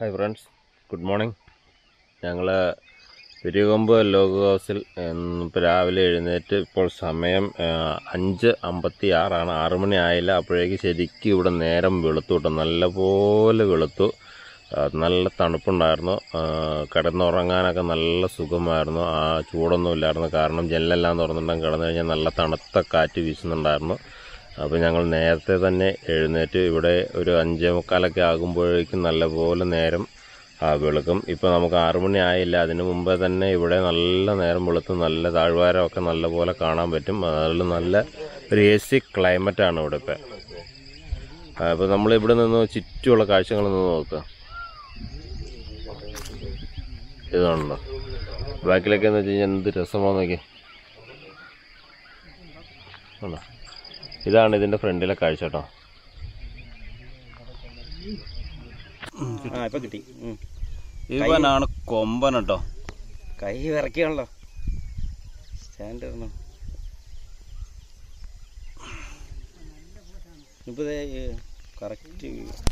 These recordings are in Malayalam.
ഹായ് ഫ്രണ്ട്സ് ഗുഡ് മോർണിംഗ് ഞങ്ങൾ പെരിയകൊമ്പ് ലോഗ് ഹൗസിൽ ഇപ്പോൾ രാവിലെ എഴുന്നേറ്റ് ഇപ്പോൾ സമയം ആ, അഞ്ച് അമ്പത്തി ആറാണ് ആറ് മണി ആയില്ല അപ്പോഴേക്ക് ശരിക്കും ഇവിടെ നേരം വെളുത്തു കേട്ടോ നല്ലപോലെ വെളുത്തു ആ, നല്ല തണുപ്പുണ്ടായിരുന്നു ആ, കിടന്നുറങ്ങാനൊക്കെ നല്ല സുഖമായിരുന്നു ആ ചൂടൊന്നും ഇല്ലായിരുന്നു കാരണം ജനലെല്ലാം തുറന്നിട്ടുണ്ടെങ്കിൽ കിടന്നു കഴിഞ്ഞാൽ നല്ല തണുത്ത കാറ്റ് വീശുന്നുണ്ടായിരുന്നു അപ്പോൾ ഞങ്ങൾ നേരത്തെ തന്നെ എഴുന്നേറ്റ് ഇവിടെ ഒരു അഞ്ചേ മുക്കാലൊക്കെ ആകുമ്പോഴേക്കും നല്ലപോലെ നേരം ആ, വെളുക്കും ഇപ്പോൾ നമുക്ക് ആറു മണി ആയില്ല അതിന് മുമ്പേ തന്നെ ഇവിടെ നല്ല നേരം വെളുത്ത് നല്ല താഴ്വാരമൊക്കെ നല്ലപോലെ കാണാൻ പറ്റും അതിൽ നല്ല ഒരു എ സി ക്ലൈമറ്റാണ് ഇവിടെ ഇപ്പം അപ്പോൾ നമ്മൾ ഇവിടെ നിന്ന് ചുറ്റുമുള്ള കാഴ്ചകൾ നിന്ന് നോക്കുക ഇതുണ്ടോ ബാക്കിലൊക്കെ എന്ന് വെച്ച് കഴിഞ്ഞാൽ എന്ത് രസമാണെന്ന് നോക്കി ആണോ ഇതാണ് ഇതിൻ്റെ ഫ്രണ്ടിലെ കാഴ്ച കേട്ടോ ആ ഇപ്പൊ കിട്ടി ഉം. ഇവനാണ് കൊമ്പൻ കേട്ടോ കൈ വിറക്കിയാണല്ലോ സ്റ്റാൻഡ് ഇടണം ഇപ്പൊ കറക്റ്റ്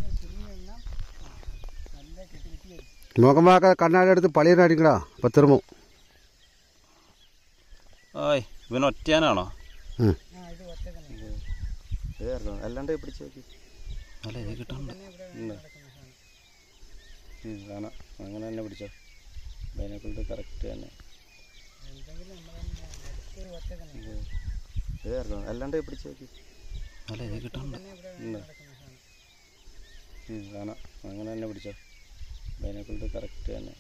നോക്കുമ്പോഴൊക്കെ കണ്ണാടി എടുത്ത് പളിയെ അടിക്കടാ പത്തിറുമോ ആയ് ഇവൻ ഒറ്റയാനാണോ അല്ലാണ്ട് പിടിച്ച് നോക്കി അല്ല ഇത് കിട്ടാണ്ട് ഉണ്ടോ? ഉം, കാണാം അങ്ങനെ തന്നെ പിടിച്ചോ ബൈനക്കുള്ളിൽ കറക്റ്റ് തന്നെ ഇത് ഇത് ഇറക്കണം. അല്ലാണ്ട് പിടിച്ച് നോക്കി അല്ല ഇത് കിട്ടാണ്ട് ഉണ്ടോ? ഉം, കാണാം അങ്ങനെ തന്നെ പിടിച്ചോ ബൈനക്കുള്ളിൽ കറക്റ്റ് തന്നെ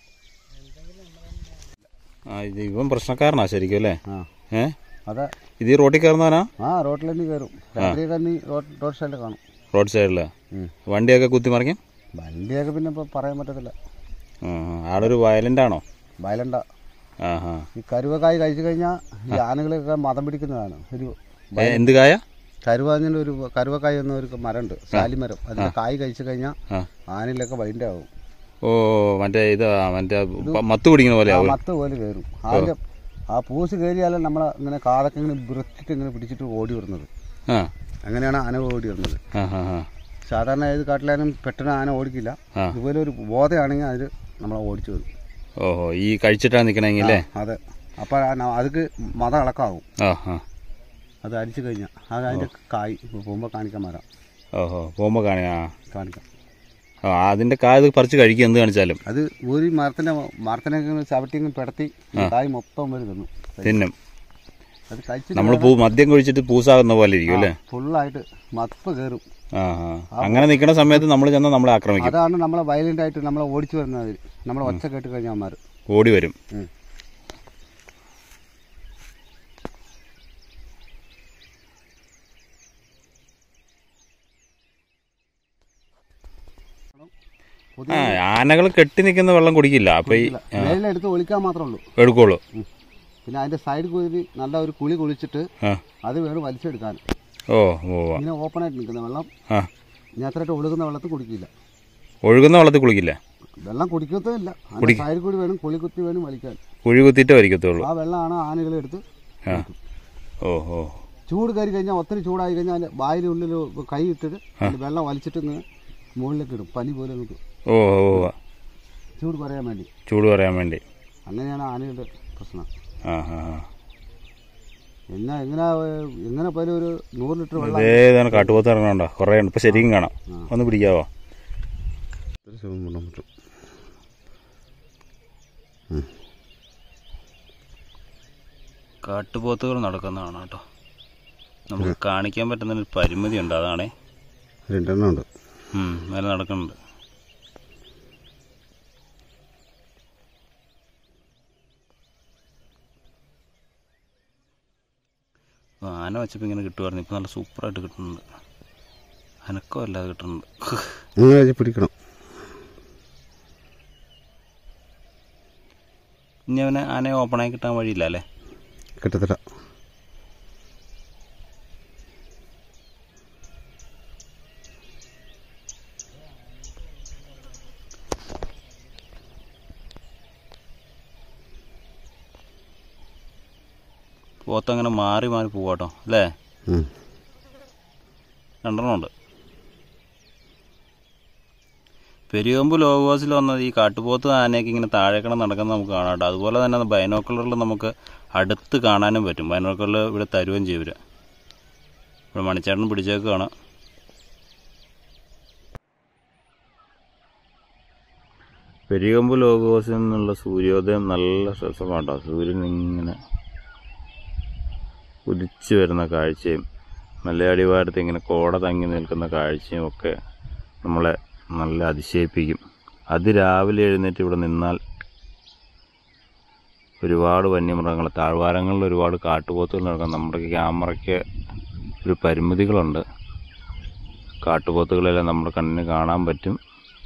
ആ ഇത് ഇവൻ പ്രശ്നക്കാരനാ ശരിക്കും അല്ലേ ആ ഏ അതെ ഇത് ഈ റോട്ടിൽ കയറുന്നവനാ ആ റോട്ടിൽ തന്നെ കയറും രാത്രി തന്നെ റോഡ് റോഡ് സൈഡിൽ കാണും റോഡ് സൈഡിൽ ഉം. വണ്ടിയൊക്കെ കുത്തി മറിക്കും വണ്ടിയൊക്കെ പിന്നെ ഇപ്പോൾ പറയാൻ പറ്റത്തില്ല ആ, ആ. ആളൊരു വയലൻ്റ് ആണോ വയലണ്ട ആ ഹാ ഈ കരുവക്കായ് കഴിച്ചു കഴിഞ്ഞാൽ ഈ ആനകളൊക്കെ മതം പിടിക്കുന്നതാണ് ഒരു ഏ, എന്ത് കായ കരുവാഞ്ഞിൻ്റെ ഒരു കരുവക്കായ് എന്ന ഒരു മരമുണ്ട് സാലിമരം അതിൻ്റെ കായ് കഴിച്ചു കഴിഞ്ഞാൽ ആ ആനയിലൊക്കെ വൈൻ്റെ ആവും ഓ മറ്റേ ഇത് ആ, മറ്റേ പ- മത്ത് പിടിക്കുന്ന പോലെ ആ ആവും മത്ത് പോലെ കയറും അതിൻ്റെ ആ പൂസ് കയറിയാലും നമ്മളെ ഇങ്ങനെ കാതൊക്കെ ഇങ്ങനെ വൃത്തിട്ട് ഇങ്ങനെ പിടിച്ചിട്ട് ഓടി വരുന്നത് ആ അങ്ങനെയാണ് ആന ഓടി വരുന്നത് ആ ആ ആ സാധാരണ ഏത് കാട്ടിലായാലും പെട്ടെന്ന് ആന ഓടിക്കില്ല ആ. ഇതുപോലെ ഒരു ബോധയാണെങ്കിൽ അതിൽ നമ്മളെ ഓടിച്ചു വരും ഓഹോ ഈ കഴിച്ചിട്ടാണ് നിൽക്കണമെങ്കിൽ അല്ലേ അതെ അപ്പം അതൊക്കെ മത ഇളക്കാവും ആ ആ അത് അടിച്ചു കഴിഞ്ഞാൽ അത് അതിൻ്റെ കായ് പോകുമ്പോൾ കാണിക്കാൻ വരാം ഓഹോ പോകുമ്പോൾ കാണി ആ കാണിക്കാം ആ അതിൻ്റെ കായ ഇത് പറിച്ച് കഴിക്കുക എന്ത് കാണിച്ചാലും അത് ഒരു മരത്തിൻ്റെ മരത്തിനെ ചവിട്ടി ഇങ്ങ് പിടത്തി ഈ കായ് മൊത്തം വരെ തന്നു തിന്നും അത് കഴിച്ചിട്ട് നമ്മൾ പൂ മദ്യം കുഴിച്ചിട്ട് പൂസാകുന്ന പോലെ ഇരിക്കും അല്ലേ ഫുള്ളായിട്ട് മത്ത് കയറും ആ ആ അങ്ങനെ നിൽക്കുന്ന സമയത്ത് നമ്മൾ ചെന്നാൽ നമ്മളെ ആക്രമിക്കും അതാണ് നമ്മളെ വയലൻ്റ് ആയിട്ട് നമ്മളെ ഓടിച്ചു വരുന്നത് നമ്മളെ ഒച്ച കേട്ട് കഴിഞ്ഞാൽ അമ്മമാർ ഓടി വരും ആ ആനകൾ കെട്ടി നിൽക്കുന്ന വെള്ളം കുടിക്കില്ല അപ്പൊ ഈ മേലിലെടുത്ത് ഒളിക്കാൻ മാത്രമേ ഉള്ളൂ എടുക്കുള്ളൂ പിന്നെ അതിന്റെ സൈഡ് കുതിരി നല്ല ഒരു കുളി കുളിച്ചിട്ട് ആ അത് വേണം വലിച്ചെടുക്കാൻ ഓ ഓ ആ. ഇങ്ങനെ ഓപ്പൺ ആയിട്ട് നിൽക്കുന്ന വെള്ളം ആ ഇനി അത്രയായിട്ട് ഒഴുകുന്ന വെള്ളത്തിൽ കുടിക്കില്ല ഒഴുകുന്ന വെള്ളത്തിൽ കുളിക്കില്ല വെള്ളം കുടിക്കത്തുമില്ല അതിന്റെ സൈഡിൽ കൂടി വേണം കുളി കുത്തി വേണം വലിക്കാൻ കുഴി കുത്തിയിട്ടേ വരിക്കത്തുള്ളൂ ആ വെള്ളമാണ് ആനകൾ എടുത്ത് ആ ഓ ഓ ചൂട് കയറി കഴിഞ്ഞാൽ ഒത്തിരി ചൂടായി കഴിഞ്ഞാൽ അതിന്റെ വായിൽ ഉള്ളിൽ കൈ ഇട്ടിട്ട് അതിന്റെ വെള്ളം വലിച്ചിട്ട് ഇങ്ങനെ മുകളിലേക്ക് ഇടും പനി പോലെ നിൽക്കും ഓ ഓ ഓ. ചൂട് കുറയാൻ വേണ്ടി ചൂട് പറയാൻ വേണ്ടി അങ്ങനെയാണ് ആനയുടെ പ്രശ്നം ആ ആ ആ. എന്നാ എങ്ങനെ എങ്ങനെ പോലും ഒരു നൂറ് ലിറ്റർ വെള്ളം ഇതേതാണ് കാട്ടുപോത്ത് ഇറങ്ങണുണ്ടോ കുറേ ഉണ്ട് ഇപ്പൊ ശരിക്കും കാണാം ഒന്ന് പിടിക്കാവോ കാട്ടുപോത്തുകൾ നടക്കുന്നതാണ് കേട്ടോ നമുക്ക് കാണിക്കാൻ പറ്റുന്ന ഒരു പരിമിതി ഉണ്ട് അതാണേ രണ്ടെണ്ണം ഉണ്ട് ഉം, മേലെ നടക്കുന്നുണ്ട് ആ, ആന വെച്ചപ്പോൾ ഇങ്ങനെ കിട്ടുമായിരുന്നു ഇപ്പം നല്ല സൂപ്പറായിട്ട് കിട്ടുന്നുണ്ട് അനക്കം അല്ലാതെ കിട്ടുന്നുണ്ട് അങ്ങനെ വെച്ച് പിടിക്കണം ഇനി അവനെ ആനയെ ഓപ്പണായി കിട്ടാൻ വഴിയില്ല അല്ലേ കിട്ടത്തില്ല പോത്തങ്ങനെ മാറി മാറി പോവാട്ടോ അല്ലേ ഉം. രണ്ടെണ്ണം ഉണ്ട് പെരിയോമ്പ് ലോഗോസിൽ വന്നത് ഈ കാട്ടുപോത്ത് ആനയൊക്കെ ഇങ്ങനെ താഴേക്കണം നടക്കുന്നത് നമുക്ക് കാണാം കേട്ടോ അതുപോലെ തന്നെ ബൈനോക്കുലറിൽ നമുക്ക് അടുത്ത് കാണാനും പറ്റും ബൈനോക്കുലർ ഇവിടെ തരുകയും ചെയ്യും ഇവര് ഇവിടെ മണിച്ചേട്ടൻ പിടിച്ചേക്കാണ് പെരിയമ്പ് ലോകോസിൽ നിന്നുള്ള സൂര്യോദയം നല്ല രസമാട്ടോ സൂര്യൻ ഇങ്ങനെ ഉദിച്ചു വരുന്ന കാഴ്ചയും മലയാടിവാരത്ത് ഇങ്ങനെ കോട തങ്ങി നിൽക്കുന്ന കാഴ്ചയും ഒക്കെ നമ്മളെ നല്ല അതിശയിപ്പിക്കും അതിരാവിലെ എഴുന്നേറ്റ് ഇവിടെ നിന്നാൽ ഒരുപാട് വന്യമൃഗങ്ങൾ താഴ്വാരങ്ങളിൽ ഒരുപാട് കാട്ടുപോത്തുകൾ നടക്കാം നമ്മുടെ ക്യാമറയ്ക്ക് ഒരു പരിമിതികളുണ്ട് കാട്ടുപോത്തുകളെല്ലാം നമ്മുടെ കണ്ണിന് കാണാൻ പറ്റും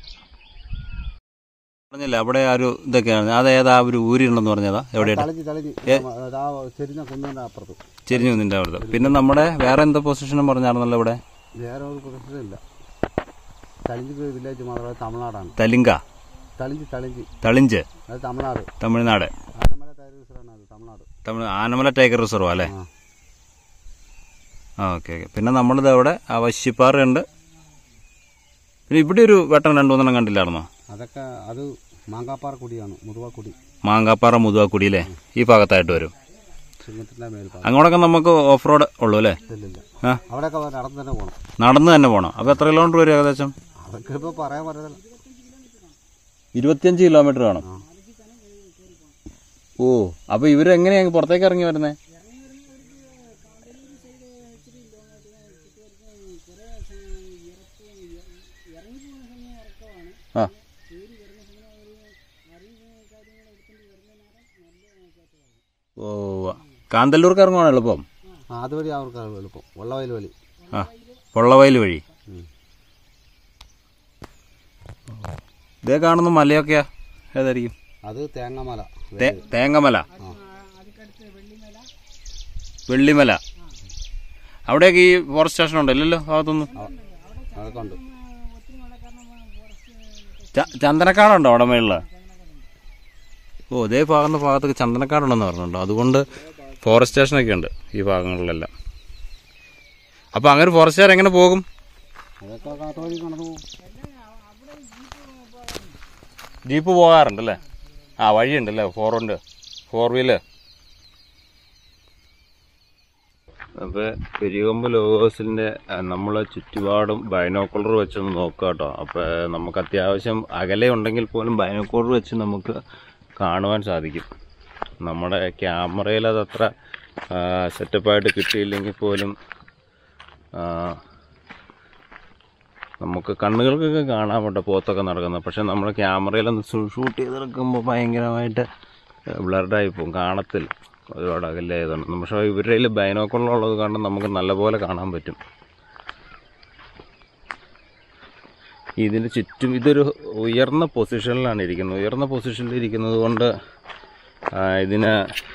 പറഞ്ഞില്ല അവിടെ ആ ഒരു ഇതൊക്കെയാണ് അത് ഏതാ ഒരു ഊരിണ്ടെന്ന് പറഞ്ഞതാ എവിടെയായിട്ട് തളഞ്ഞ് തളഞ്ഞ് അതാ ചെരിഞ്ഞ കുന്നിന്റെ അപ്പുറത്ത് ചെരിഞ്ഞു നിന്റെ അവിടുത്തെ പിന്നെ നമ്മുടെ വേറെ എന്താ പൊസിഷനും പറഞ്ഞായിരുന്നല്ലോ ഇവിടെ വേറെ ഒരു പ്രശ്നമില്ല തളിഞ്ച് വില്ലേജ് മാത്രമേ തമിഴ്നാടാണ് തലിങ്ക തളിഞ്ച് തളിഞ്ച് തളിഞ്ച് അത് തമിഴ്നാട് തമിഴ്നാട് ആനമല ടൈറീസറാണ് അത് തമിഴ്നാട് തമിഴ് ആനമല ടൈഗർ റിസർവ് അല്ലേ ആ ആ ഓക്കെ ഓക്കെ പിന്നെ നമ്മളിത് അവിടെ വശ്യപ്പാറയുണ്ട് പിന്നെ ഇവിടെ ഒരു വെട്ടം രണ്ടു മൂന്നെണ്ണം കണ്ടില്ലായിരുന്നോ അതൊക്കെ അത് മാങ്കാപ്പാറ കുടിയാണ് മുതുവാക്കുടി മാങ്കാപ്പാറ മുതുവാക്കുടി അല്ലേ ഈ ഭാഗത്തായിട്ട് വരും സിംഗത്തിന്റെ മേൽഭാഗം അങ്ങോട്ടൊക്കെ നമുക്ക് ഓഫ് റോഡ് ഉള്ളൂ അല്ലേ ഇല്ലില്ല ആ അവിടെയൊക്കെ നടന്നു തന്നെ പോകണം നടന്ന് തന്നെ പോകണം അപ്പോൾ എത്ര കിലോമീറ്റർ വരും ഏകദേശം അതൊക്കെ ഇപ്പൊ പറയാൻ പറ്റത്തില്ല ഇരുപത്തിയഞ്ച് കിലോമീറ്റർ വേണം ആ. ഓ അപ്പൊ ഇവരെങ്ങനെയാ പുറത്തേക്ക് ഇറങ്ങി വരുന്നേ ആ ഓ കാന്തല്ലൂർക്ക് ഇറങ്ങുവാണ് എളുപ്പം ആ അതുവഴി അവർക്ക് എളുപ്പം വെള്ളവയൽ വഴി ആ പൊള്ളവയൽ വഴി ഉം. ഇതേ കാണുന്ന മലയൊക്കെയാ ഏതായിരിക്കും അത് തേങ്ങമല തേ- തേങ്ങമല ആ. വെള്ളിമല അവിടെയൊക്കെ ഈ ഫോറസ്റ്റ് സ്റ്റേഷൻ ഉണ്ടോ ഇല്ലല്ലോ ഭാഗത്തൊന്നും ആ, അതൊക്കെ ഉണ്ട് ച- ചന്ദനക്കാടുണ്ടോ അവിടെ മേളില് ഓ ഇതേ ഭാഗത്ത് ഭാഗത്തൊക്കെ ചന്ദനക്കാടുണ്ടെന്ന് പറഞ്ഞിട്ടുണ്ടോ അതുകൊണ്ട് ഫോറസ്റ്റ് സ്റ്റേഷനൊക്കെ ഉണ്ട് ഈ ഭാഗങ്ങളിലെല്ലാം അപ്പോൾ അങ്ങനെ ഫോറസ്റ്റുകാർ എങ്ങനെ പോകും അതൊക്കെ കാത്ത വഴി നടന്നു പോകും ജീപ്പ് പോകാറുണ്ടല്ലേ ആ വഴിയുണ്ടല്ലേ ഫോർ ഉണ്ട് ഫോർ വീല് അപ്പോൾ പെരിയകൊമ്പ് ലോഗോസിൻ്റെ നമ്മളെ ചുറ്റുപാടും ബൈനോക്കുലർ വെച്ചൊന്ന് നോക്കുക കേട്ടോ അപ്പോൾ നമുക്ക് അത്യാവശ്യം അകലെ ഉണ്ടെങ്കിൽ പോലും ബൈനോക്കുലർ വെച്ച് നമുക്ക് കാണുവാൻ സാധിക്കും നമ്മുടെ ക്യാമറയിൽ അതത്ര സെറ്റപ്പായിട്ട് കിട്ടിയില്ലെങ്കിൽ പോലും ആ, നമുക്ക് കണ്ണുകൾക്കൊക്കെ കാണാൻ പറ്റും പോത്തൊക്കെ നടക്കുന്നത് പക്ഷെ നമ്മൾ ക്യാമറയിലൊന്ന് ഷൂട്ട് ചെയ്തെടുക്കുമ്പോൾ ഭയങ്കരമായിട്ട് ബ്ലർഡായി പോകും കാണത്തില്ല ഒരുപാട് അകലെ ആയതുകൊണ്ട് പക്ഷേ ഇവരുടെ കയ്യിൽ ബൈനോക്കുലർ ഉള്ളത് കാരണം നമുക്ക് നല്ലപോലെ കാണാൻ പറ്റും ഇതിന് ചുറ്റും ഇതൊരു ഉയർന്ന പൊസിഷനിലാണ് ഇരിക്കുന്നത് ഉയർന്ന പൊസിഷനിൽ ഇരിക്കുന്നത് കൊണ്ട് ആ, ഇതിന്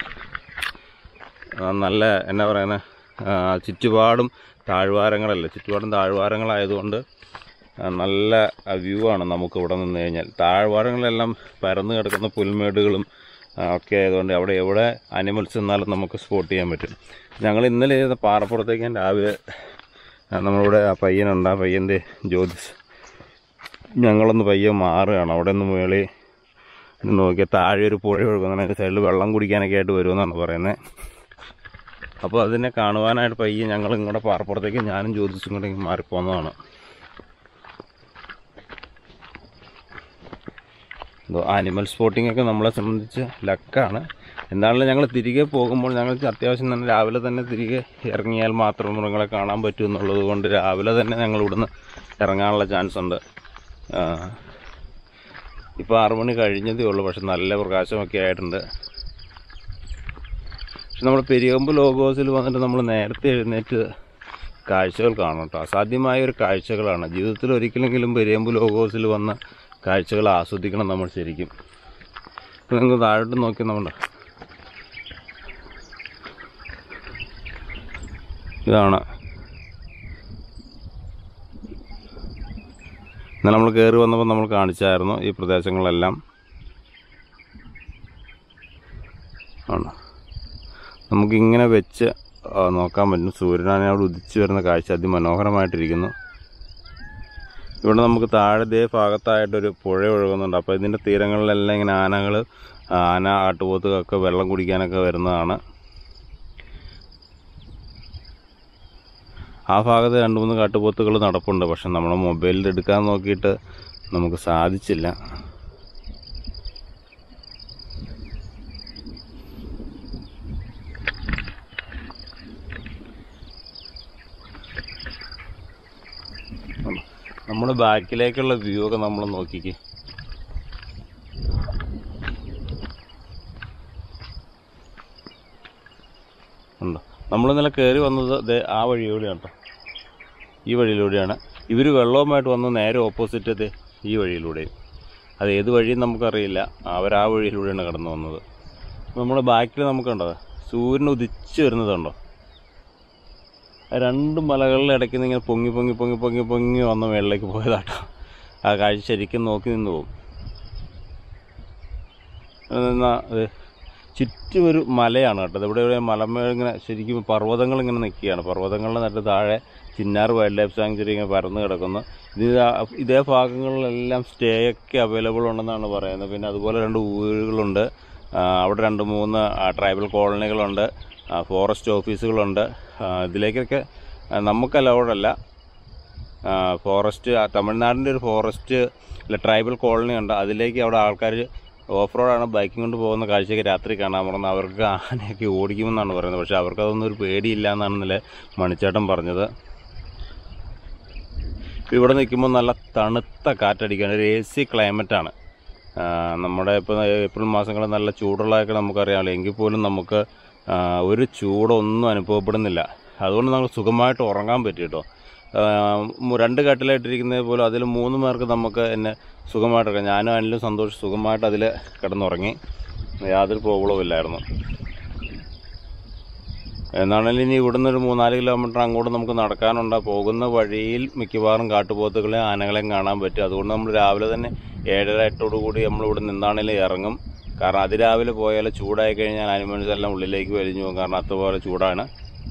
ആ, നല്ല എന്നാ പറയുന്നത് ചുറ്റുപാടും താഴ്വാരങ്ങളല്ല ചുറ്റുപാടും താഴ്വാരങ്ങളായതുകൊണ്ട് ആ, നല്ല വ്യൂ ആണ് നമുക്ക് ഇവിടെ നിന്ന് കഴിഞ്ഞാൽ താഴ്വാരങ്ങളെല്ലാം പരന്നു കിടക്കുന്ന പുൽമേടുകളും ആ, ഒക്കെ ആയതുകൊണ്ട് അവിടെ എവിടെ അനിമൽസ് എന്നാലും നമുക്ക് സ്പോട്ട് ചെയ്യാൻ പറ്റും ഞങ്ങൾ ഇന്നലെ ചെയ്ത പാറപ്പുറത്തേക്ക് ഞാൻ രാവിലെ ആ, നമ്മളിവിടെ ആ പയ്യനുണ്ട് ആ പയ്യൻ്റെ ജ്യോതിസ് ഞങ്ങളൊന്ന് പയ്യെ മാറുകയാണ് അവിടെ നിന്ന് മേളി നോക്കിയാൽ താഴെ ഒരു പുഴ ഒഴുകുന്നതാണ് അതിൻ്റെ സൈഡിൽ വെള്ളം കുടിക്കാനൊക്കെ ആയിട്ട് വരുമെന്നാണ് പറയുന്നത് അപ്പോൾ അതിനെ കാണുവാനായിട്ട് പയ്യെ ഞങ്ങൾ ഇങ്ങോട്ട് പാറപ്പുറത്തേക്ക് ഞാനും ജ്യോതിസും കൂടെ ഇങ്ങ് മാറിപ്പോന്നതാണ് എന്തോ ആനിമൽ സ്പോട്ടിംഗ് ഒക്കെ നമ്മളെ സംബന്ധിച്ച് ലക്കാണ് എന്താണെങ്കിലും ഞങ്ങൾ തിരികെ പോകുമ്പോൾ ഞങ്ങൾ അത്യാവശ്യം തന്നെ രാവിലെ തന്നെ തിരികെ ഇറങ്ങിയാൽ മാത്രം മൃഗങ്ങളെ കാണാൻ പറ്റൂ എന്നുള്ളത് കൊണ്ട് രാവിലെ തന്നെ ഞങ്ങൾ ഇവിടുന്ന് ഇറങ്ങാനുള്ള ചാൻസ് ഉണ്ട് ഇപ്പോൾ ആറു മണി കഴിഞ്ഞതേ ഉള്ളൂ പക്ഷെ നല്ല പ്രകാശമൊക്കെ ആയിട്ടുണ്ട് പക്ഷെ നമ്മൾ പെരിയമ്പ് ലോഗോസിൽ വന്നിട്ട് നമ്മൾ നേരത്തെ എഴുന്നേറ്റ് കാഴ്ചകൾ കാണും കേട്ടോ അസാധ്യമായ ഒരു കാഴ്ചകളാണ് ജീവിതത്തിൽ ഒരിക്കലെങ്കിലും പെരിയമ്പ് ലോഗോസിൽ വന്ന കാഴ്ചകൾ ആസ്വദിക്കണം നമ്മൾ ശരിക്കും ഇപ്പൊ നിങ്ങൾക്ക് താഴോട്ട് നോക്കി നമ്മുടെ ഇതാണ് ഇന്നലെ നമ്മൾ കയറി വന്നപ്പോൾ നമ്മൾ കാണിച്ചായിരുന്നു ഈ പ്രദേശങ്ങളെല്ലാം ആണ് നമുക്കിങ്ങനെ വെച്ച് ആ, നോക്കാൻ പറ്റും സൂര്യനാണ് അവിടെ ഉദിച്ചു വരുന്ന കാഴ്ച അതിമനോഹരമായിട്ടിരിക്കുന്നു ഇവിടെ നമുക്ക് താഴെ ദേ ഭാഗത്തായിട്ടൊരു പുഴ ഒഴുകുന്നുണ്ട് അപ്പോൾ ഇതിൻ്റെ തീരങ്ങളിലെല്ലാം ഇങ്ങനെ ആനകൾ ആന ആട്ടുപോത്തുകളൊക്കെ വെള്ളം കുടിക്കാനൊക്കെ വരുന്നതാണ് ആ ഭാഗത്ത് രണ്ട് മൂന്ന് കാട്ടുപോത്തുകൾ നടപ്പുണ്ട് പക്ഷെ നമ്മൾ മൊബൈലിൽ എടുക്കാൻ നോക്കിയിട്ട് നമുക്ക് സാധിച്ചില്ല നമ്മുടെ ബാക്കിലേക്കുള്ള വ്യൂ ഒക്കെ നമ്മൾ നോക്കിക്കേ ഉണ്ടോ നമ്മൾ ഇന്നലെ കയറി വന്നത് ദേ ആ വഴിയിലൂടെയാണ് കേട്ടോ ഈ വഴിയിലൂടെയാണ് ഇവർ വെള്ളവുമായിട്ട് വന്ന് നേരെ ഓപ്പോസിറ്റ് ദേ ഈ വഴിയിലൂടെയും അത് ഏത് വഴിയും നമുക്കറിയില്ല അവർ ആ വഴിയിലൂടെയാണ് കടന്നു വന്നത് നമ്മുടെ ബാക്കിൽ നമുക്കുണ്ടോ സൂര്യൻ ഉദിച്ച് വരുന്നതുണ്ടോ ആ രണ്ട് മലകളുടെ ഇടയ്ക്ക് നിന്ന് ഇങ്ങനെ പൊങ്ങി പൊങ്ങി പൊങ്ങി പൊങ്ങി പൊങ്ങി വന്ന മേളിലേക്ക് പോയതാട്ടോ ആ കാഴ്ച ശരിക്കും നോക്കി നിന്ന് പോകും എന്നാ അത് ചുറ്റും ഒരു മലയാണ് കേട്ടോ ഇവിടെ ഇവിടെ മലമേൽ ഇങ്ങനെ ശരിക്കും പർവ്വതങ്ങൾ ഇങ്ങനെ നിൽക്കുകയാണ് പർവ്വതങ്ങളുടെ നട്ട് താഴെ ചിന്നാർ വൈൽഡ് ലൈഫ് സാങ്ച്വറി ഇങ്ങനെ പരന്ന് കിടക്കുന്നു ഇത് ആ- ഇതേ ഭാഗങ്ങളിലെല്ലാം സ്റ്റേ ഒക്കെ അവൈലബിൾ ഉണ്ടെന്നാണ് പറയുന്നത് പിന്നെ അതുപോലെ രണ്ട് ഊരുകളുണ്ട് ആ, അവിടെ രണ്ട് മൂന്ന് ആ, ട്രൈബൽ കോളനികളുണ്ട് ആ, ഫോറസ്റ്റ് ഓഫീസുകളുണ്ട് ആ, ഇതിലേക്കൊക്കെ ആ, നമുക്ക് അലൗഡല്ല ഫോറസ്റ്റ് ആ, തമിഴ്നാടിൻ്റെ ഒരു ഫോറസ്റ്റ് അല്ല ട്രൈബൽ കോളനി ഉണ്ട് അതിലേക്ക് അവിടെ ആൾക്കാർ ഓഫ് റോഡാണ് ബൈക്കിംഗ് കൊണ്ട് പോകുന്ന കാഴ്ചയൊക്കെ രാത്രി കാണാൻ പറഞ്ഞത് അവർക്ക് ആനയൊക്കെ ഓടിക്കുമെന്നാണ് പറയുന്നത് പക്ഷേ അവർക്കതൊന്നും ഒരു പേടിയില്ല എന്നാണ് ഇന്നലെ മണിച്ചേട്ടൻ പറഞ്ഞത് ഇപ്പം ഇവിടെ നിൽക്കുമ്പോൾ നല്ല തണുത്ത കാറ്റടിക്കുകയാണ് ഒരു എ സി ക്ലൈമറ്റാണ് നമ്മുടെ ഇപ്പോൾ ഏപ്രിൽ മാസങ്ങളിൽ നല്ല ചൂടുള്ളതൊക്കെ നമുക്കറിയാമല്ലോ എങ്കിൽ പോലും നമുക്ക് ആ, ഒരു ചൂടൊന്നും അനുഭവപ്പെടുന്നില്ല അതുകൊണ്ട് നമുക്ക് സുഖമായിട്ട് ഉറങ്ങാൻ പറ്റും കേട്ടോ ആ, മു- രണ്ട് കട്ടിലായിട്ടിരിക്കുന്നത് പോലും അതിൽ മൂന്ന് പേർക്ക് നമുക്ക് എന്നെ സുഖമായിട്ട് ഉറങ്ങാം ഞാനും അനിലും സന്തോഷം സുഖമായിട്ട് അതിൽ കിടന്നുറങ്ങി യാതൊരു പ്രോബ്ലവും ഇല്ലായിരുന്നു എന്നാണെങ്കിലും ഇനി ഇവിടുന്ന് ഒരു മൂന്നാല് കിലോമീറ്റർ അങ്ങോട്ട് നമുക്ക് നടക്കാനുണ്ട് പോകുന്ന വഴിയിൽ മിക്കവാറും കാട്ടുപോത്തുകളെയും ആനകളെയും കാണാൻ പറ്റും അതുകൊണ്ട് നമ്മൾ രാവിലെ തന്നെ ഏഴര എട്ടോടു കൂടി നമ്മൾ ഇവിടെ നിന്നാണെങ്കിലും ഇറങ്ങും കാരണം അതിരാവിലെ പോയാൽ ചൂടായി കഴിഞ്ഞാൽ ആനിമൽസ് എല്ലാം ഉള്ളിലേക്ക് വലിഞ്ഞു പോകും കാരണം അതുപോലെ ചൂടാണ്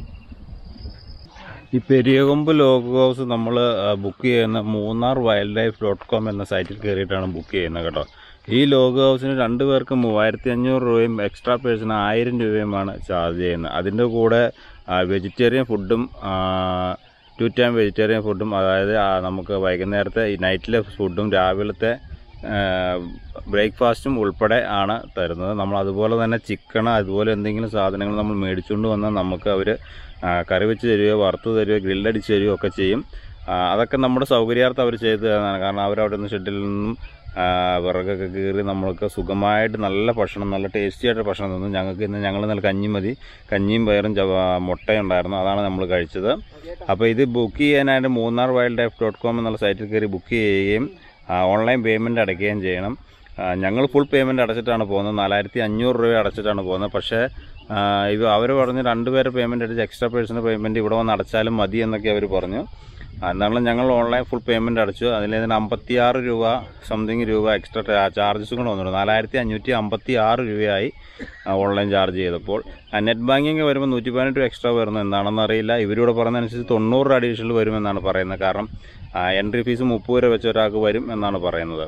ഈ പെരിയകൊമ്പ് ലോഗ് ഹൗസ് നമ്മൾ ബുക്ക് ചെയ്യുന്ന Munnar wildlife dot com എന്ന സൈറ്റിൽ കയറിയിട്ടാണ് ബുക്ക് ചെയ്യുന്നത് കേട്ടോ ഈ ലോഗ് ഹൗസിന് രണ്ട് പേർക്ക് മൂവായിരത്തി അഞ്ഞൂറ് രൂപയും എക്സ്ട്രാ പേഴ്സണ് ആയിരം രൂപയുമാണ് ചാർജ് ചെയ്യുന്നത് അതിൻ്റെ കൂടെ വെജിറ്റേറിയൻ ഫുഡും ടു ടൈം വെജിറ്റേറിയൻ ഫുഡും അതായത് ആ, നമുക്ക് വൈകുന്നേരത്തെ ഈ നൈറ്റിലെ ഫുഡും രാവിലത്തെ ബ്രേക്ക്ഫാസ്റ്റും ഉൾപ്പെടെ ആണ് തരുന്നത് നമ്മൾ അതുപോലെ തന്നെ ചിക്കൺ അതുപോലെ എന്തെങ്കിലും സാധനങ്ങൾ നമ്മൾ മേടിച്ചുകൊണ്ട് വന്നാൽ നമുക്ക് അവർ കറി വെച്ച് തരുകയോ വറുത്ത് തരുകയോ ഗ്രില്ലടിച്ച് തരുകയോ ഒക്കെ ചെയ്യും ആ, അതൊക്കെ നമ്മുടെ സൗകര്യാർത്ഥം അവർ ചെയ്തു തരുന്നതാണ് കാരണം അവരവിടെ നിന്ന് ഷെഡിൽ നിന്നും ആ, വിറകൊക്കെ കീറി നമ്മൾക്ക് സുഖമായിട്ട് നല്ല ഭക്ഷണം നല്ല ടേസ്റ്റി ആയിട്ട് ഭക്ഷണം തന്നു ഞങ്ങൾക്ക് ഇന്ന് ഞങ്ങൾ ഇന്നലെ കഞ്ഞി മതി കഞ്ഞിയും പയറും ചവ മുട്ടയുണ്ടായിരുന്നു അതാണ് നമ്മൾ കഴിച്ചത് അപ്പോൾ ഇത് ബുക്ക് ചെയ്യാനായിട്ട് Munnar wildlife dot com എന്നുള്ള സൈറ്റിൽ കയറി ബുക്ക് ചെയ്യുകയും ആ, ഓൺലൈൻ പേയ്മെൻറ്റ് അടയ്ക്കുകയും ചെയ്യണം ആ, ഞങ്ങൾ ഫുൾ പേയ്മെൻറ്റ് അടച്ചിട്ടാണ് പോകുന്നത് നാലായിരത്തി അഞ്ഞൂറ് രൂപ അടച്ചിട്ടാണ് പോകുന്നത് പക്ഷേ ആ, ഇത് അവർ പറഞ്ഞ് രണ്ട് പേര് പേയ്മെൻറ്റ് അടിച്ച് എക്സ്ട്രാ പേഴ്സണ് പേയ്മെൻറ്റ് ഇവിടെ വന്ന് അടച്ചാലും മതി എന്നൊക്കെ അവർ പറഞ്ഞു ആ, എന്നാലും ഞങ്ങൾ ഓൺലൈൻ ഫുൾ പേയ്മെൻറ്റ് അടച്ചു അതിൽ ഇതിന് അമ്പത്തിയാറ് രൂപ സംതിങ് രൂപ എക്സ്ട്രാ ചാർജസ് കൂടെ വന്നിട്ടുണ്ട് നാലായിരത്തി അഞ്ഞൂറ്റി അമ്പത്തി ആറ് രൂപയായി ആ, ഓൺലൈൻ ചാർജ് ചെയ്തപ്പോൾ ആ, നെറ്റ് ബാങ്കിങ് വരുമ്പോൾ നൂറ്റി പതിനെട്ട് രൂപ എക്സ്ട്രാ വരുന്നത് എന്താണെന്ന് അറിയില്ല ഇവരിവിടെ പറയുന്നതനുസരിച്ച് തൊണ്ണൂറ് രൂപ അഡീഷണൽ വരുമെന്നാണ് പറയുന്നത് കാരണം എൻട്രി ഫീസ് മുപ്പത് രൂപ വെച്ച് ഒരാൾക്ക് വരും എന്നാണ് പറയുന്നത്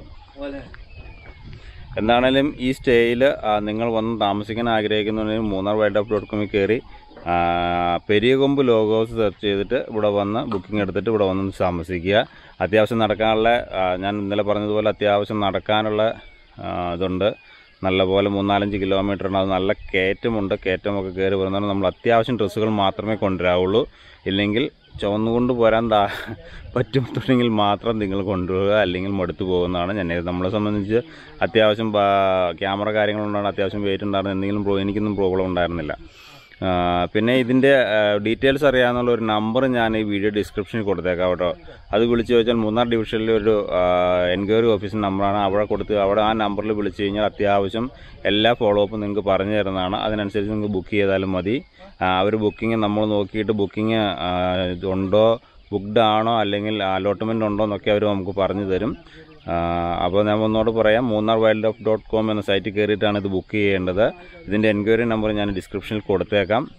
എന്താണേലും ഈ സ്റ്റേയിൽ നിങ്ങൾ വന്ന് താമസിക്കാൻ ആഗ്രഹിക്കുന്നുണ്ടെങ്കിൽ മൂന്നാർ വൈൽഡ് ലൈഫ് ഡോട്ട് കോമിൽ കയറി ആ, പെരിയകൊമ്പ് ലോഗോ ഹൗസ് സെർച്ച് ചെയ്തിട്ട് ഇവിടെ വന്ന് ബുക്കിംഗ് എടുത്തിട്ട് ഇവിടെ വന്ന് താമസിക്കുക അത്യാവശ്യം നടക്കാനുള്ള ആ, ഞാൻ ഇന്നലെ പറഞ്ഞതുപോലെ അത്യാവശ്യം നടക്കാനുള്ള ആ, ഇതുണ്ട് നല്ലപോലെ മൂന്നാലഞ്ച് കിലോമീറ്ററിന് അത് നല്ല കയറ്റമുണ്ട് കയറ്റമൊക്കെ കയറി വരുന്നതാണ് നമ്മൾ അത്യാവശ്യം ഡ്രസ്സുകൾ മാത്രമേ കൊണ്ടുവരാവുള്ളൂ ഇല്ലെങ്കിൽ ചുവന്നുകൊണ്ട് പോരാൻ താ പറ്റുമെന്നുണ്ടെങ്കിൽ മാത്രം നിങ്ങൾ കൊണ്ടുപോവുക അല്ലെങ്കിൽ മടുത്തു പോകുന്നതാണ് ഞാൻ നമ്മളെ സംബന്ധിച്ച് അത്യാവശ്യം ബാ- ക്യാമറ കാര്യങ്ങളുണ്ടാണ് അത്യാവശ്യം വെയിറ്റ് ഉണ്ടായിരുന്നു എന്തെങ്കിലും പ്രോ എനിക്കൊന്നും പ്രോബ്ലം ഉണ്ടായിരുന്നില്ല ആ, പിന്നെ ഇതിൻ്റെ ഡീറ്റെയിൽസ് അറിയാവുന്ന ഒരു നമ്പർ ഞാൻ ഈ വീഡിയോ ഡിസ്ക്രിപ്ഷനിൽ കൊടുത്തേക്കാം കേട്ടോ അത് വിളിച്ച് ചോദിച്ചാൽ മൂന്നാർ ഡിവിഷനിലെ ഒരു എൻക്വയറി ഓഫീസിൻ്റെ നമ്പറാണ് അവിടെ കൊടുത്ത് അവിടെ ആ നമ്പറിൽ വിളിച്ച് കഴിഞ്ഞാൽ അത്യാവശ്യം എല്ലാ ഫോളോ അപ്പും നിങ്ങൾക്ക് പറഞ്ഞു തരുന്നതാണ് അതിനനുസരിച്ച് നിങ്ങൾക്ക് ബുക്ക് ചെയ്താലും മതി അവർ ബുക്കിംഗ് നമ്മൾ നോക്കിയിട്ട് ബുക്കിംഗ് ഉണ്ടോ ബുക്ക്ഡ് ആണോ അല്ലെങ്കിൽ അലോട്ട്മെൻ്റ് ഉണ്ടോ എന്നൊക്കെ അവർ നമുക്ക് പറഞ്ഞു തരും അപ്പോൾ ഞാൻ ഒന്നോട് പറയാം Munnar wildlife dot com എന്ന സൈറ്റിൽ കയറിയിട്ടാണ് ഇത് ബുക്ക് ചെയ്യേണ്ടത് ഇതിൻ്റെ എൻക്വയറി നമ്പർ ഞാൻ ഡിസ്ക്രിപ്ഷനിൽ കൊടുത്തേക്കാം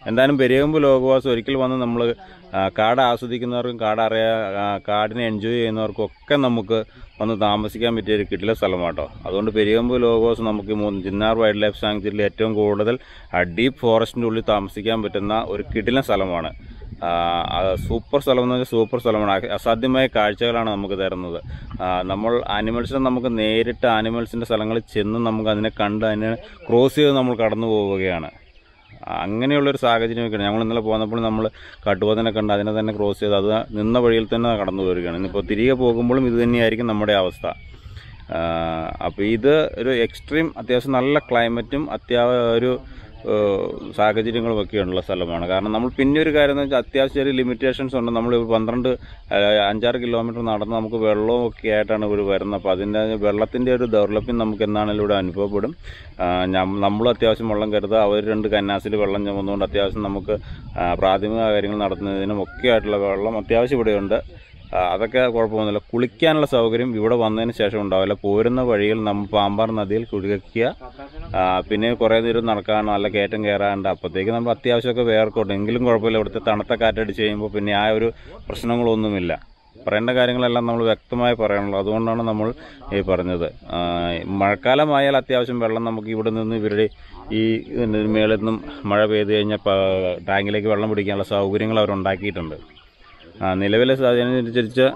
എന്തായാലും പെരിയമ്പ് ലോകവാസം ഒരിക്കൽ വന്ന് നമ്മൾ കാട് ആസ്വദിക്കുന്നവർക്കും കാട് അറിയാ ആ, കാടിനെ എൻജോയ് ചെയ്യുന്നവർക്കും ഒക്കെ നമുക്ക് വന്ന് താമസിക്കാൻ പറ്റിയ ഒരു കിട്ടില സ്ഥലമാട്ടോ അതുകൊണ്ട് പെരിയമ്പ് ലോകവാസം നമുക്ക് ഈ മൂന്ന് ചിന്നാർ വൈൽഡ് ലൈഫ് സാങ്ച്വറിയിൽ ഏറ്റവും കൂടുതൽ ഡീപ്പ് ഫോറസ്റ്റിൻ്റെ ഉള്ളിൽ താമസിക്കാൻ പറ്റുന്ന ഒരു കിടിലൻ സ്ഥലമാണ് ആ, ആ, സൂപ്പർ സ്ഥലം എന്ന് വെച്ചാൽ സൂപ്പർ സ്ഥലമാണ് അ- അസാധ്യമായ കാഴ്ചകളാണ് നമുക്ക് തരുന്നത് ആ, നമ്മൾ ആനിമൽസിനെ നമുക്ക് നേരിട്ട് ആനിമൽസിൻ്റെ സ്ഥലങ്ങളിൽ ചെന്ന് നമുക്ക് അതിനെ കണ്ട് അതിനെ ക്രോസ് ചെയ്ത് നമ്മൾ കടന്നു പോവുകയാണ് അങ്ങനെയുള്ളൊരു സാഹചര്യമൊക്കെയാണ് ഞങ്ങൾ ഇന്നലെ പോന്നപ്പോൾ നമ്മൾ കാട്ടുപോത്തിനെ കണ്ട് അതിനെ തന്നെ ക്രോസ് ചെയ്ത് അത് നിന്ന വഴിയിൽ തന്നെ കടന്നു വരികയാണ് ഇന്നിപ്പോൾ തിരികെ പോകുമ്പോഴും ഇത് തന്നെയായിരിക്കും നമ്മുടെ അവസ്ഥ അപ്പോൾ ഇത് ഒരു എക്സ്ട്രീം അത്യാവശ്യം നല്ല ക്ലൈമറ്റും അത്യാവശ്യം ഒരു ഏഹ്, സാഹചര്യങ്ങളും ഒക്കെയുള്ള സ്ഥലമാണ് കാരണം നമ്മൾ പിന്നെ ഒരു കാര്യം എന്ന് വെച്ചാൽ അത്യാവശ്യം ഒരു ലിമിറ്റേഷൻസ് ഉണ്ട് നമ്മൾ പന്ത്രണ്ട് ഏഹ്, അഞ്ചാറ് കിലോമീറ്റർ നടന്ന് നമുക്ക് വെള്ളവും ഒക്കെ ആയിട്ടാണ് ഇവിടെ വരുന്നത് അപ്പോൾ അതിൻ്റെ വെള്ളത്തിൻ്റെ ഒരു ദൗർലഭ്യം നമുക്ക് എന്നാണെങ്കിലും ഇവിടെ അനുഭവപ്പെടും ആ, ഞം- നമ്മളും അത്യാവശ്യം വെള്ളം കരുതുക അവർ രണ്ട് കന്നാസിൽ വെള്ളം ചുമന്നുകൊണ്ട് അത്യാവശ്യം നമുക്ക് ആ, പ്രാഥമിക കാര്യങ്ങൾ നടത്തുന്നതിനും ഒക്കെ ആയിട്ടുള്ള വെള്ളം അത്യാവശ്യം ഇവിടെയുണ്ട് ആ, അതൊക്കെ കുഴപ്പമൊന്നുമില്ല കുളിക്കാനുള്ള സൗകര്യം ഇവിടെ വന്നതിന് ശേഷം ഉണ്ടാവില്ല പോരുന്ന വഴിയിൽ നമ്മൾ പാമ്പാർ നദിയിൽ കുളിക്കുക ആ, പിന്നെ കുറേ ദൂരം നടക്കാൻ നല്ല കയറ്റം കയറാനുണ്ട് അപ്പോഴത്തേക്ക് നമ്മൾ അത്യാവശ്യമൊക്കെ വേർക്കോട്ടെ എങ്കിലും കുഴപ്പമില്ല ഇവിടുത്തെ തണുത്ത കാറ്റടിച്ച് കഴിയുമ്പോൾ പിന്നെ ആ ഒരു പ്രശ്നങ്ങളൊന്നുമില്ല പറയേണ്ട കാര്യങ്ങളെല്ലാം നമ്മൾ വ്യക്തമായി പറയണല്ലോ അതുകൊണ്ടാണ് നമ്മൾ ഈ പറഞ്ഞത് ആ, മഴക്കാലമായാൽ അത്യാവശ്യം വെള്ളം നമുക്ക് ഇവിടെ നിന്ന് ഇവരുടെ ഈ ഇതിന്റെ മേളിൽ നിന്നും മഴ പെയ്ത് കഴിഞ്ഞാൽ പ- ടാങ്കിലേക്ക് വെള്ളം പിടിക്കാനുള്ള സൗകര്യങ്ങൾ അവർ ഉണ്ടാക്കിയിട്ടുണ്ട് ആ, നിലവിലെ സാഹചര്യം അനുസരിച്ച്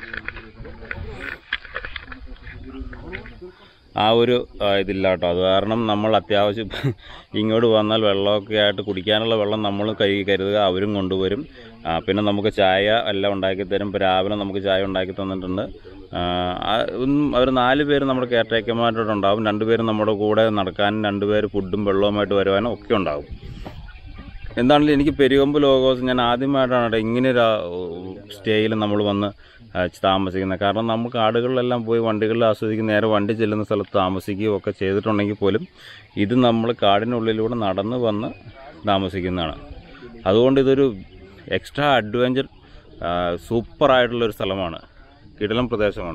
ആ ഒരു ആ, ഇതില്ല കേട്ടോ അത് കാരണം നമ്മൾ അത്യാവശ്യം ഇങ്ങോട്ട് വന്നാൽ വെള്ളമൊക്കെ ആയിട്ട് കുടിക്കാനുള്ള വെള്ളം നമ്മൾ കൈ കരുതുക അവരും കൊണ്ടുവരും ആ, പിന്നെ നമുക്ക് ചായ എല്ലാം ഉണ്ടാക്കി തരും ഇപ്പോൾ രാവിലെ നമുക്ക് ചായ ഉണ്ടാക്കി തന്നിട്ടുണ്ട് അവർ നാല് പേര് നമ്മുടെ കെയർടേക്കർമാരുടെ ഉണ്ടാവും രണ്ടുപേരും നമ്മുടെ കൂടെ നടക്കാനും രണ്ടുപേര് ഫുഡും വെള്ളവുമായിട്ട് വരുവാനും ഒക്കെ ഉണ്ടാവും എന്താണെങ്കിലും എനിക്ക് പെരുകൊമ്പ് ലോകോസ് ഞാൻ ആദ്യമായിട്ടാണ് കേട്ടോ ഇങ്ങനെ ഒരു സ്റ്റേയിൽ നമ്മൾ വന്ന് ആ, താമസിക്കുന്നത് കാരണം നമ്മൾ കാടുകളിലെല്ലാം പോയി വണ്ടികളിൽ ആസ്വദിക്കുന്ന നേരെ വണ്ടി ചെല്ലുന്ന സ്ഥലത്ത് താമസിക്കുകയും ഒക്കെ ചെയ്തിട്ടുണ്ടെങ്കിൽ പോലും ഇത് നമ്മൾ കാടിനുള്ളിലൂടെ നടന്ന് വന്ന് താമസിക്കുന്നതാണ് അതുകൊണ്ട് ഇതൊരു എക്സ്ട്രാ അഡ്വഞ്ചർ സൂപ്പറായിട്ടുള്ളൊരു സ്ഥലമാണ് കിടലം പ്രദേശമാണ്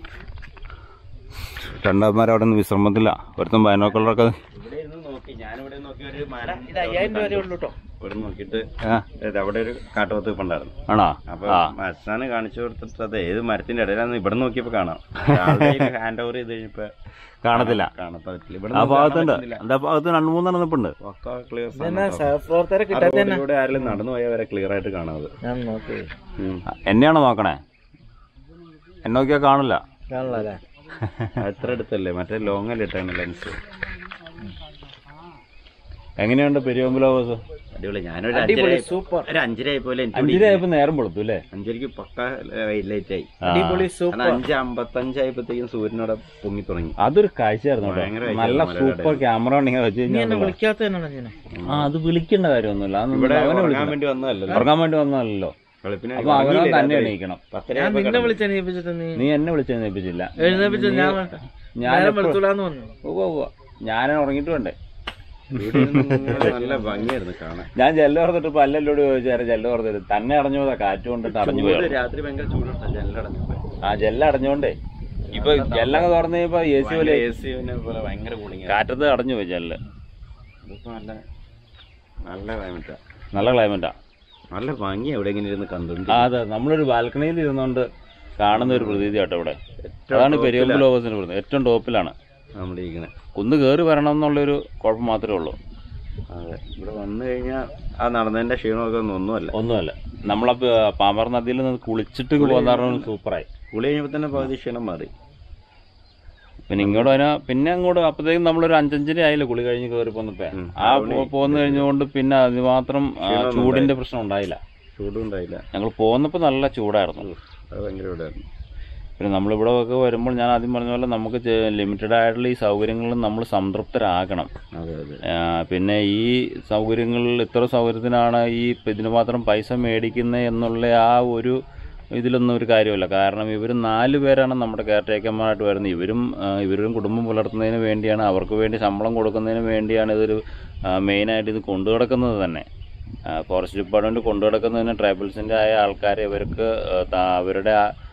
രണ്ടാമന്മാർ അവിടെ നിന്ന് വിശ്രമത്തില്ല ഒരുത്തം ബൈനോക്കുള്ളറൊക്കെ ഇവിടെ ഇരുന്ന് നോക്കി ഞാനിവിടെ നോക്കി ഒരു മരം ഇത് അയ്യായിരം രൂപ ഉള്ളൂ കേട്ടോ ഇവിടെ നോക്കിയിട്ട് ആ ഇത് അവിടെ ഒരു കാട്ടുപോത്ത് ഉണ്ടായിരുന്നു ആണോ അപ്പൊ ആ മസ്സാണ് കാണിച്ചു കൊടുത്തിട്ട് അത് ഏത് മരത്തിന്റെ ഇടയിലാന്ന് ഇവിടെ നോക്കിയപ്പോ കാണാം ഹാൻഡ് ഓവർ ചെയ്ത് കഴിഞ്ഞപ്പോ കാണത്തില്ല കാണാൻ പറ്റില്ല ഇവിടെ ആ ഭാഗത്തുണ്ട് എന്താ ഭാഗത്ത് രണ്ട് മൂന്നെണ്ണം നിൽപ്പുണ്ട് ഇതെന്നാ സഹപ്രവർത്തകരെ കിട്ടാത്ത തന്നെ ഇവിടെ ആരെങ്കിലും നടന്നു പോയാൽ വരെ ക്ലിയർ ആയിട്ട് കാണാതെ ഞാൻ നോക്കി എന്നെയാണോ നോക്കണേ എന്നെ നോക്കിയാൽ കാണില്ല കാണില്ല അല്ലേ എത്ര അടുത്തല്ലേ മറ്റേ ലോങ് അല്ലേ ഇട്ടാണ് ലെൻസ് എങ്ങനെയുണ്ട് പെരിയോമ്പലോസ് അടിപൊളി ഞാനൊരു അടിപൊളി അഞ്ചര സൂപ്പർ ഒരു അഞ്ചര ആയപ്പോലെ എനിക്ക് അഞ്ചരയായപ്പോ നേരം വെളുത്തു അല്ലേ അഞ്ചരക്ക് പക്ക ലൈറ്റ് ആയി അടിപൊളി കാരണം സൂപ്പർ അഞ്ച് അമ്പത്തഞ്ചായപ്പോഴത്തേക്കും സൂര്യനോടെ പൊങ്ങി തുടങ്ങി അതൊരു കാഴ്ചയായിരുന്നു കേട്ടോ. ഭയങ്കര നല്ല കാഴ്ചയായിരുന്നു സൂപ്പർ ക്യാമറ ഉണ്ടെങ്കിൽ വെച്ച് നീ എന്നെ കഴിഞ്ഞാൽ വിളിക്കാത്ത തന്നെയാണ് ഞാൻ ആ അത് വിളിക്കേണ്ട കാര്യമൊന്നുമില്ല അതൊന്നും ഇവിടെ അവനെ ഉറങ്ങാൻ വിളിക്കണം. വേണ്ടി വന്നതല്ലോ ഉറങ്ങാൻ വേണ്ടി വന്നതല്ലോ വെളുപ്പിനെ അപ്പൊ അവനെ ഉറങ്ങിയില്ലേ തന്നെ രാത്രി? എണീക്കണം പത്തര ഞാൻ ആയപ്പോ നിന്നെ കിടന്നു. വിളിച്ചെണീപ്പിച്ചിട്ട് നീ നീ എന്നെ വിളിച്ചെന്നേപ്പിച്ചില്ല എഴുന്നേപ്പിച്ച ഞാൻ ഞാൻ നേരം വെളുത്തൂലാന്ന് പറഞ്ഞു ഉവ്വ് ഉവ്വ്. ഞാൻ ഉറങ്ങിയിട്ട് വേണ്ടേ ഇവിടെ ഇരുന്ന് ഇങ്ങനെ നല്ല ഭംഗിയായിരുന്നു കാണാൻ ഞാൻ ജെല്ല് ഓർത്തിട്ട് ഇപ്പൊ അല്ലല്ലോട് ചോദിച്ചാൽ ജെല്ല് ഓർത്തിട്ട് തന്നെ അടഞ്ഞു പോയതാ കാറ്റ് കൊണ്ടിട്ട് അടഞ്ഞു ചൂട് പോയത് രാത്രി ഭയങ്കര ചൂടുണ്ട് ജനലടഞ്ഞപ്പോ ആ ജെല്ല് അടഞ്ഞോണ്ടേ ഇപ്പൊ ജെല്ലൊക്കെ തുറന്നു കഴിഞ്ഞപ്പോ എ സി പോലെ എ സി പോലെ ഭയങ്കര കൂളിംഗ് കാറ്റത്ത് അടഞ്ഞു പോയി ജെല്ല് ഇതിപ്പോ നല്ല നല്ല ക്ലൈമറ്റാ നല്ല ക്ലൈമറ്റാ നല്ല ഭംഗി എവിടെ ഇങ്ങനെ ഇരുന്ന് കണ്ടുണ്ട് ആ അതെ നമ്മളൊരു ബാൽക്കണിയിൽ ഇരുന്നുകൊണ്ട് കാണുന്ന ഒരു പ്രതീതി കേട്ടോ ഇവിടെ അതാണ് പെരിയമ്പ് ലോകസിന് പറയുന്നത് ഏറ്റവും ടോപ്പിലാണ് നമ്മളിരിക്കണേ കുന്ന് കയറി വരണം എന്നുള്ളൊരു കുഴപ്പം മാത്രമേ ഉള്ളൂ അതെ ഇവിടെ വന്നു കഴിഞ്ഞാൽ ആ നടന്നതിന്റെ ക്ഷീണമൊക്കെ ഒന്നും ഒന്നുമല്ല ഒന്നുമല്ല നമ്മളെ പാമ്പർ നദിയിൽ നിന്ന് കുളിച്ചിട്ട് പോകുന്ന സൂപ്പറായി കുളി കഴിഞ്ഞപ്പോ തന്നെ പകുതി ക്ഷീണം മാറി പിന്നെ ഇങ്ങോട്ട് വരാ പിന്നെ അങ്ങോട്ട് അപ്പത്തേക്കും നമ്മളൊരു അഞ്ചഞ്ചര ആയില്ല കുളി കഴിഞ്ഞ് കയറി പോന്നപ്പോ ഉം. ആ പോ- പോന്ന് കഴിഞ്ഞുകൊണ്ട് പിന്നെ അതിന് മാത്രം ആ, ക്ഷീണമൊന്നും ചൂടിന്റെ പ്രശ്നം ഉണ്ടായില്ല ചൂടും ഉണ്ടായില്ല ഞങ്ങൾ പോന്നപ്പോ നല്ല ചൂടായിരുന്നു അത് ഭയങ്കര ഇവിടെയായിരുന്നു പിന്നെ നമ്മളിവിടെ ഒക്കെ വരുമ്പോൾ ഞാൻ ആദ്യം പറഞ്ഞ പോലെ നമുക്ക് ലിമിറ്റഡ് ആയിട്ടുള്ള ഈ സൗകര്യങ്ങളിൽ നമ്മൾ സംതൃപ്തരാകണം അതെ അതെ ആ, പിന്നെ ഈ സൗകര്യങ്ങളിൽ ഇത്ര സൗകര്യത്തിനാണ് ഈ ഇതിന് മാത്രം പൈസ മേടിക്കുന്നത് എന്നുള്ള ആ ഒരു ഇതിലൊന്നും ഒരു കാര്യമില്ല കാരണം ഇവർ നാല് പേരാണ് നമ്മുടെ കെയർടേക്കർമാരായിട്ട് വരുന്നത് ഇവരും ആ, ഇവരും കുടുംബം പുലർത്തുന്നതിന് വേണ്ടിയാണ് അവർക്ക് വേണ്ടി ശമ്പളം കൊടുക്കുന്നതിന് വേണ്ടിയാണ് ഇതൊരു മെയിനായിട്ട് ഇത് കൊണ്ടു കിടക്കുന്നത് തന്നെ ആ, ഫോറസ്റ്റ് ഡിപ്പാർട്ട്മെൻറ്റ് കൊണ്ടു കിടക്കുന്നതിന് ട്രൈബൽസിൻ്റെ ആയ ആൾക്കാർ ഇവർക്ക് ആ, ത- അവരുടെ ആ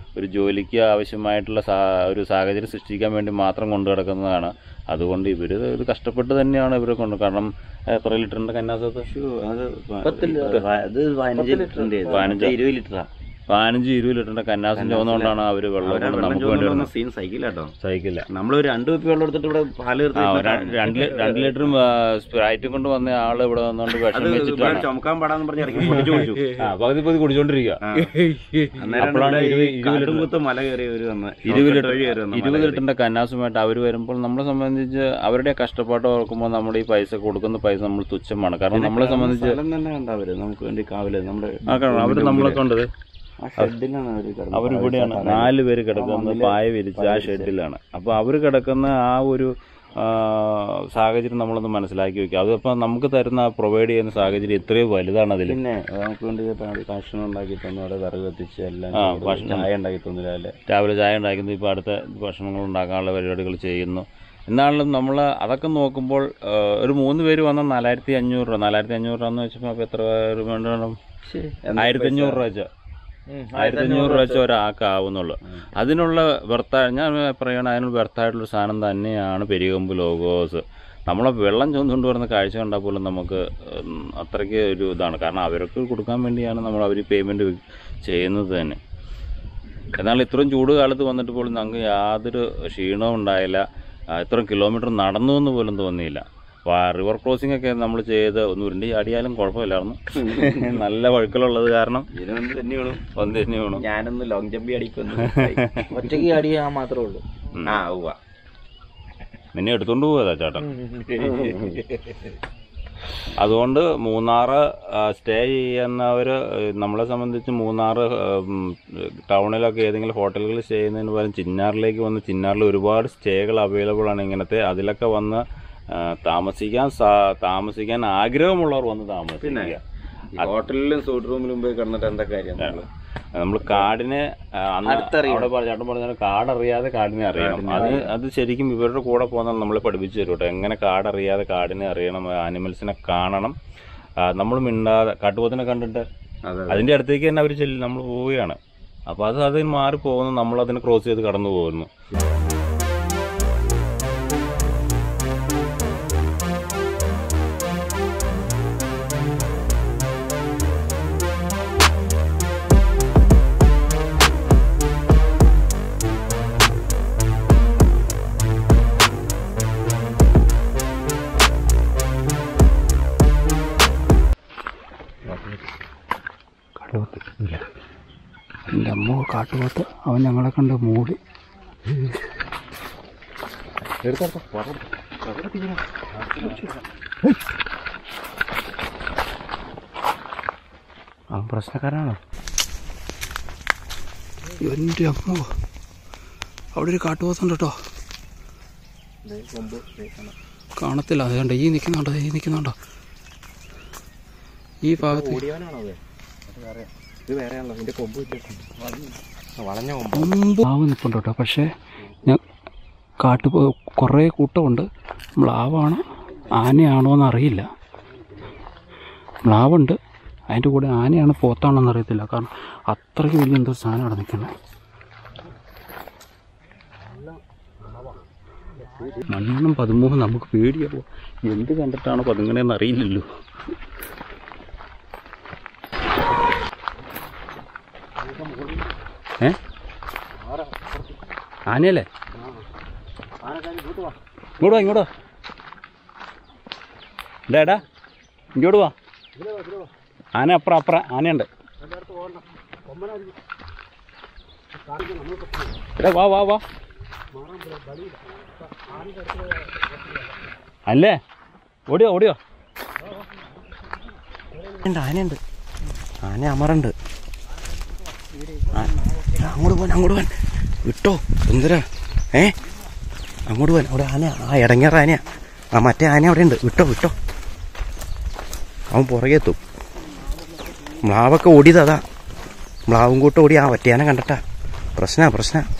ഒരു ജോലിക്ക് ആവശ്യമായിട്ടുള്ള സാ ഒരു സാഹചര്യം സൃഷ്ടിക്കാൻ വേണ്ടി മാത്രം കൊണ്ടു കിടക്കുന്നതാണ് അതുകൊണ്ട് ഇവർ ഇത് കഷ്ടപ്പെട്ട് തന്നെയാണ് ഇവരെ കൊണ്ട് കാരണം എത്ര ലിറ്ററിൻ്റെ കന്നാസത്ത് അത് പത്ത് ലിറ്റർ. അത് പതിനഞ്ച് ലിറ്ററിന്റെ പതിനഞ്ച്. ഇരുപത് ലിറ്ററാ പതിനഞ്ച് ഇരുപത് ലിറ്ററിൻ്റെ കന്നാസിൻ്റെ ഒന്നുകൊണ്ടാണ് അവർ വെള്ളം അവരെ കൊണ്ട് വെള്ളം നമുക്ക് വേണ്ടി ചോദിക്കുന്ന വരുന്നത് സീൻ സൈക്കിളാട്ടോ സഹിക്കില്ല നമ്മൾ ഒരു രണ്ട് കുപ്പി വെള്ളം എടുത്തിട്ട് ഇവിടെ പാല് ആ നിർത്തി ര- രണ്ട് ലി- രണ്ട് ലിറ്ററും സ്പ്രൈറ്റും കൊണ്ട് വന്ന ആള് ഇവിടെ വന്നുകൊണ്ട് അത് വിഷം ഇവിടെ വെച്ചിട്ടാണ് ചുമക്കാൻ പാടാന്ന് പറഞ്ഞ് ഇറക്കി പൊട്ടിച്ചു കുടിച്ചു ആ പകുതി പകുതി കുടിച്ചോണ്ടിരിക്കുക ആ. അന്നേരം അപ്പോഴാണ് ഇവിടെ ഈ ഇരുപത് ഇരുപത് ലിറ്റർ കാട്ടുകുത്ത് മല കയറി ഒരു വന്ന് ഇരുപത് ഷോർട്ട് വഴി കയറി ലിറ്റർ വന്ന മല ഇരുപത് കയറി. ലിറ്ററിന്റെ കന്നാസുമായിട്ട് അവർ വരുമ്പോൾ നമ്മളെ സംബന്ധിച്ച് അവരുടെ കഷ്ടപ്പാട് ഓർക്കുമ്പോൾ നമ്മുടെ ഈ പൈസ കൊടുക്കുന്ന പൈസ നമ്മൾ തുച്ഛമാണ് കാരണം നമ്മളെ സംബന്ധിച്ച് സ്ഥലം തന്നെ കണ്ടവര് നമുക്ക് വേണ്ടി കാവല് നമ്മുടെ ആ കാരണം അവർ നമ്മളെ കൊണ്ടത് ആ ഷെഡിലാണ് അവര് കിടന്നത്. അവരിവിടെയാണ് ആ നാല് പേര് കിടക്കുന്നത് മണ്ണില് പായ വിരിച്ച് ആ ഷെഡിലാണ് അപ്പോൾ അവർ കിടക്കുന്ന ആ ഒരു ആ, സാഹചര്യം നമ്മളൊന്ന് മനസ്സിലാക്കി വെക്കുക അതിപ്പോൾ നമുക്ക് തരുന്ന പ്രൊവൈഡ് ചെയ്യുന്ന സാഹചര്യം ഇത്രയും വലുതാണ് അതിൽ പിന്നെ നമുക്ക് വേണ്ടി ഭക്ഷണം ഉണ്ടാക്കി തന്നു അവിടെ വിറക് കത്തിച്ച് എല്ലാം ആ, ചെയ്തു. ഭക്ഷണം. ചായ ഉണ്ടാക്കി തന്നു രാവിലെ രാവിലെ ചായ ഉണ്ടാക്കുന്നു ഇപ്പോൾ അടുത്ത ഭക്ഷണങ്ങൾ ഉണ്ടാക്കാനുള്ള പരിപാടികൾ ചെയ്യുന്നു എന്നാലും നമ്മൾ അതൊക്കെ നോക്കുമ്പോൾ ആ, ഒരു മൂന്ന് പേര് വന്നാൽ നാലായിരത്തി അഞ്ഞൂറ് രൂപ നാലായിരത്തി അഞ്ഞൂറ് രൂപ എന്ന് വെച്ചപ്പോൾ അപ്പോൾ എത്ര രൂപ വേണം ആയിരത്തി അഞ്ഞൂറ് രൂപ വെച്ച് ആയിരത്തി അഞ്ഞൂറ് രൂപ വെച്ച് ഒരാൾക്ക് ആവുന്നുള്ളൂ അതിനുള്ള വ്യർത്ഥ ഞാൻ പറയണ അതിനുള്ള വ്യർത്ഥമായിട്ടുള്ള സാധനം തന്നെയാണ് പെരികമ്പ് ലോഗോസ് നമ്മളെ വെള്ളം ചുമന്നുകൊണ്ട് വരുന്ന കാഴ്ച കണ്ടാൽ പോലും നമുക്ക് ഉം, അത്രയ്ക്ക് ഒരു ഇതാണ് കാരണം അവർക്ക് കൊടുക്കാൻ വേണ്ടിയാണ് നമ്മൾ അവർ പേയ്മെൻറ്റ് ചെയ്യുന്നത് തന്നെ എന്നാൽ ഇത്രയും ചൂട് കാലത്ത് വന്നിട്ട് പോലും ഞങ്ങൾക്ക് യാതൊരു ക്ഷീണവും ഉണ്ടായില്ല ആ, ഇത്രയും കിലോമീറ്റർ നടന്നു എന്ന് പോലും തോന്നിയില്ല റിവർ ക്രോസിംഗ് ഒക്കെ നമ്മൾ ചെയ്ത് ഒന്ന് ഉരുണ്ടി ചാടിയാലും കുഴപ്പമില്ലായിരുന്നു നല്ല വഴുക്കലുള്ളത് കാരണം ഇതിനൊന്നും തന്നെ വേണം ഒന്ന് തന്നെ വേണം ഞാനൊന്ന് ലോങ് ജമ്പി അടിക്കുന്നു ഒറ്റയ്ക്ക് അടിയാൻ മാത്രമേ ഉള്ളൂ ആ ഉവ്വ നിന്നെ എടുത്തോണ്ട് പോയതാ ചേട്ടൻ അതുകൊണ്ട് മൂന്നാറ് സ്റ്റേ ചെയ്യുന്നവർ നമ്മളെ സംബന്ധിച്ച് മൂന്നാറ് ഉം, ടൗണിലൊക്കെ ഏതെങ്കിലും ഹോട്ടലുകളിൽ സ്റ്റേ ചെയ്യുന്നതിന് പകരം ചിന്നാറിലേക്ക് വന്ന് ചിന്നാറിൽ ഒരുപാട് സ്റ്റേകൾ അവൈലബിൾ ആണ് ഇങ്ങനത്തെ അതിലൊക്കെ വന്ന് ആ, താമസിക്കാൻ സാ- താമസിക്കാൻ ആഗ്രഹമുള്ളവർ വന്ന് താമസിക്കുക ഹോട്ടലിലും സൂട്ട് റൂമിലും പോയി കിടന്നിട്ട് എന്താ കാര്യം നമ്മള്? നമ്മൾ കാടിനെ ആ, അന്ന് അവിടെ പറഞ്ഞ ചേട്ടൻ പറഞ്ഞ കാടറിയാതെ കാടിനെ അറിയണം അത് അത് ശരിക്കും ഇവരുടെ കൂടെ പോകുന്ന നമ്മളെ പഠിപ്പിച്ചു തരും കേട്ടോ എങ്ങനെ കാടറിയാതെ കാടിനെ അറിയണം ആനിമൽസിനെ കാണണം നമ്മൾ മിണ്ടാതെ കാട്ടുപോത്തിനെ കണ്ടിട്ട് അതെ അതിന്റെ അടുത്തേക്ക് തന്നെ അവർ ചെല്ലും നമ്മൾ പോവുകയാണ് അപ്പോൾ അത് അതിന് മാറി പോകുന്നു നമ്മൾ അതിനെ ക്രോസ് ചെയ്ത് കടന്നു പോകുന്നു എൻ്റെ അമ്മ കാട്ടുപോത്ത് അവൻ ഞങ്ങളെ കണ്ട് മൂടി അവൻ പ്രശ്നക്കാരാണോ എൻ്റെ അമ്മ അവിടെ ഒരു കാട്ടുപോത്തുണ്ട് കേട്ടോ കാണത്തില്ല അതുകൊണ്ട് ഈ നിൽക്കുന്നുണ്ടോ ഈ നിൽക്കുന്നുണ്ടോ ഈ ഭാഗത്ത് മുമ്പ് ആവ് നിൽപ്പുണ്ട് കേട്ടോ പക്ഷേ ഞാൻ കാട്ടു കുറേ കൂട്ടമുണ്ട് മ്ലാവാണ് ആനയാണോ എന്നറിയില്ല മ്ലാവുണ്ട് അതിൻ്റെ കൂടെ ആനയാണ് പോത്താണോ എന്നറിയത്തില്ല കാരണം അത്രയ്ക്ക് വലിയ എന്തോ സാധനം അവിടെ നിൽക്കുന്നത് മണ്ണെണ്ണം പതിമൂന്ന് നമുക്ക് പേടിയാവോ എന്ത് കണ്ടിട്ടാണോ പതുങ്ങണേന്ന് അറിയില്ലല്ലോ ഏ ആനയല്ലേ ഇങ്ങോട്ട് വാ ഇങ്ങോട്ട് വാ ഇല്ല ഏടാ ഇങ്ങോട്ട് വാ ആന അപ്പുറം അപ്പുറം ആനയുണ്ട് എടാ വാ വാ വാ അല്ലേ ഓടിയോ ഓടിയോ ഉണ്ട്, ആനയുണ്ട് ആന അമറുണ്ട് ആ, അങ്ങോട്ട് പോവാൻ അങ്ങോട്ട് പോവാൻ വിട്ടോ എന്തിനാ ഏ അങ്ങോട്ട് പോവാൻ അവിടെ ആന ആ ഇടങ്ങേറ ആനയാ ആ മറ്റേ ആന അവിടെ ഉണ്ട് വിട്ടോ വിട്ടോ അവൻ പുറകെ എത്തും മ്ലാവൊക്കെ ഓടിയതാ മ്ലാവും കൂട്ട് ഓടി ആ ഒറ്റയാനെ കണ്ടട്ടാ പ്രശ്നാ പ്രശ്ന